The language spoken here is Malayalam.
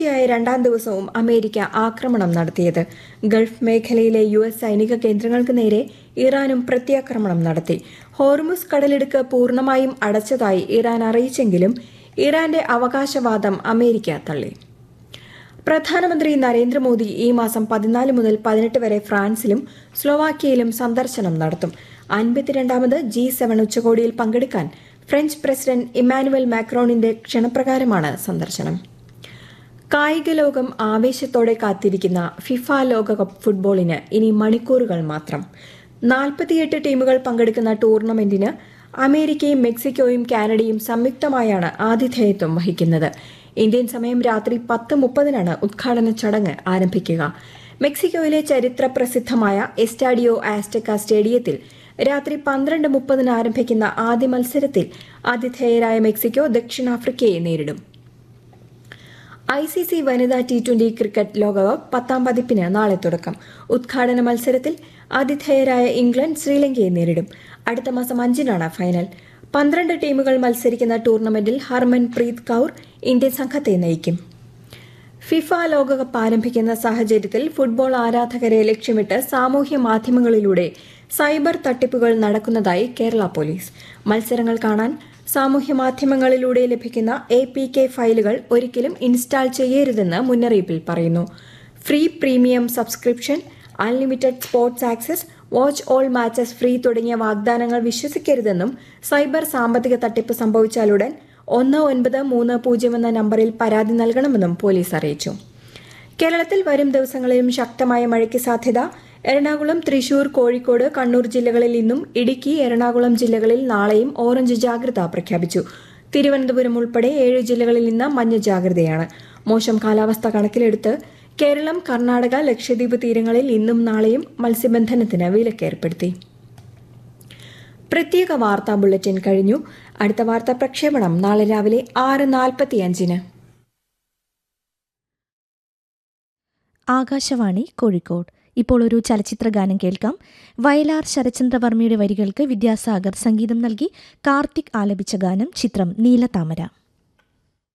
തുടർച്ചയായ രണ്ടാം ദിവസവും അമേരിക്ക ആക്രമണം നടത്തിയത് ഗൾഫ് മേഖലയിലെ യു എസ് സൈനിക കേന്ദ്രങ്ങൾക്ക് നേരെ ഇറാനും പ്രത്യാക്രമണം നടത്തി ഹോർമുസ് കടലിടുക്ക് പൂർണ്ണമായും അടച്ചതായി ഇറാൻ അറിയിച്ചെങ്കിലും ഇറാന്റെ അവകാശവാദം അമേരിക്ക തള്ളി പ്രധാനമന്ത്രി നരേന്ദ്രമോദി ഈ മാസം പതിനാല് മുതൽ പതിനെട്ട് വരെ ഫ്രാൻസിലും സ്ലോവാക്യയിലും സന്ദർശനം നടത്തും അൻപത്തിരണ്ടാമത് ജി സെവൻ ഉച്ചകോടിയിൽ പങ്കെടുക്കാൻ ഫ്രഞ്ച് പ്രസിഡന്റ് ഇമ്മാനുവൽ മാക്രോണിന്റെ ക്ഷണപ്രകാരമാണ് സന്ദർശനം കായിക ലോകം ആവേശത്തോടെ കാത്തിരിക്കുന്ന ഫിഫ ലോകകപ്പ് ഫുട്ബോളിന് ഇനി മണിക്കൂറുകൾ മാത്രം നാൽപ്പത്തിയെട്ട് ടീമുകൾ പങ്കെടുക്കുന്ന ടൂർണമെന്റിന് അമേരിക്കയും മെക്സിക്കോയും കാനഡയും സംയുക്തമായാണ് ആതിഥേയത്വം വഹിക്കുന്നത് ഇന്ത്യൻ സമയം രാത്രി പത്ത് മുപ്പതിനാണ് ഉദ്ഘാടന ചടങ്ങ് ആരംഭിക്കുക മെക്സിക്കോയിലെ ചരിത്ര പ്രസിദ്ധമായ എസ്റ്റാഡിയോ ആസ്റ്റക്ക സ്റ്റേഡിയത്തിൽ രാത്രി പന്ത്രണ്ട് മുപ്പതിന് ആരംഭിക്കുന്ന ആദ്യ മത്സരത്തിൽ ആതിഥേയരായ മെക്സിക്കോ ദക്ഷിണാഫ്രിക്കയെ നേരിടും ഐ സി സി വനിതാ ടി ട്വന്റി ക്രിക്കറ്റ് ലോകകപ്പ് പത്താം പതിപ്പിന് നാളെ തുടക്കം ഉദ്ഘാടന മത്സരത്തിൽ ആതിഥേയരായ ഇംഗ്ലണ്ട് ശ്രീലങ്കയെ നേരിടും അടുത്ത മാസം അഞ്ചിനാണ് ഫൈനൽ പന്ത്രണ്ട് ടീമുകൾ മത്സരിക്കുന്ന ടൂർണമെന്റിൽ ഹർമൻ പ്രീത് കൌർ ഇന്ത്യൻ സംഘത്തെ നയിക്കും ഫിഫ ലോകകപ്പ് ആരംഭിക്കുന്ന സാഹചര്യത്തിൽ ഫുട്ബോൾ ആരാധകരെ ലക്ഷ്യമിട്ട് സാമൂഹ്യ മാധ്യമങ്ങളിലൂടെ സൈബർ തട്ടിപ്പുകൾ നടക്കുന്നതായി കേരള പോലീസ് മത്സരങ്ങൾ കാണാൻ സാമൂഹ്യ മാധ്യമങ്ങളിലൂടെ ലഭിക്കുന്ന എ പി കെ ഫയലുകൾ ഒരിക്കലും ഇൻസ്റ്റാൾ ചെയ്യരുതെന്ന് മുന്നറിയിപ്പിൽ പറയുന്നു free premium subscription unlimited sports access watch all matches free തുടങ്ങിയ വാഗ്ദാനങ്ങൾ വിശ്വസിക്കരുതെന്നും സൈബർ സാമ്പത്തിക തട്ടിപ്പ് സംഭവിച്ചാലുടൻ ഒന്ന് ഒൻപത് മൂന്ന് പൂജ്യം എന്ന നമ്പറിൽ പരാതി നൽകണമെന്നും പോലീസ് അറിയിച്ചു കേരളത്തിൽ വരും ദിവസങ്ങളിലും ശക്തമായ മഴയ്ക്ക് സാധ്യത എറണാകുളം തൃശൂർ കോഴിക്കോട് കണ്ണൂർ ജില്ലകളിൽ ഇന്നും ഇടുക്കി എറണാകുളം ജില്ലകളിൽ നാളെയും ഓറഞ്ച് ജാഗ്രത പ്രഖ്യാപിച്ചു തിരുവനന്തപുരം ഉൾപ്പെടെ ഏഴ് ജില്ലകളിൽ ഇന്ന് മഞ്ഞ ജാഗ്രതയാണ് മോശം കാലാവസ്ഥ കണക്കിലെടുത്ത് കേരളം കർണാടക ലക്ഷദ്വീപ് തീരങ്ങളിൽ ഇന്നും നാളെയും മത്സ്യബന്ധനത്തിന് വിലക്കേർപ്പെടുത്തി പ്രത്യേക വാർത്താ ബുള്ളറ്റിൻ കഴിഞ്ഞു അടുത്ത വാർത്താ പ്രക്ഷേപണം നാളെ രാവിലെ ആറ് നാൽപ്പത്തിയഞ്ചിന് ആകാശവാണി കോഴിക്കോട് ഇപ്പോൾ ഒരു ചലച്ചിത്ര ഗാനം കേൾക്കാം വയലാർ ശരചന്ദ്രവർമ്മയുടെ വരികൾക്ക് വിദ്യാസാഗർ സംഗീതം നൽകി കാർത്തിക് ആലപിച്ച ഗാനം ചിത്രം നീലതാമര